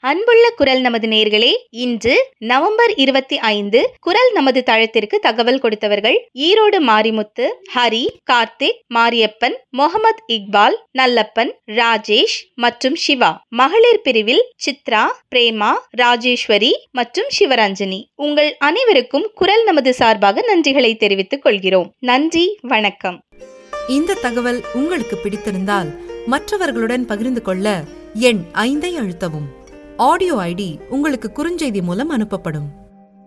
அன்புள்ள குரல் நமது நேர்களே இன்று நவம்பர் இருபத்தி ஐந்து குரல் நமது தளத்திற்கு தகவல் கொடுத்தவர்கள் ஈரோடு மாரிமுத்து ஹரி கார்த்திக் மாரியப்பன் முகமது இக்பால் நல்லப்பன் ராஜேஷ் மற்றும் சிவா மகளிர் பிரிவில் சித்ரா பிரேமா ராஜேஸ்வரி மற்றும் சிவரஞ்சனி உங்கள் அனைவருக்கும் குரல் நமது சார்பாக நன்றிகளை தெரிவித்துக் கொள்கிறோம் நன்றி வணக்கம் இந்த தகவல் உங்களுக்கு பிடித்திருந்தால் மற்றவர்களுடன் பகிர்ந்து கொள்ள எண் ஐந்தை அழுத்தவும் ஆடியோ ஐடி உங்களுக்கு குறுஞ்செய்தி மூலம் அனுப்பப்படும்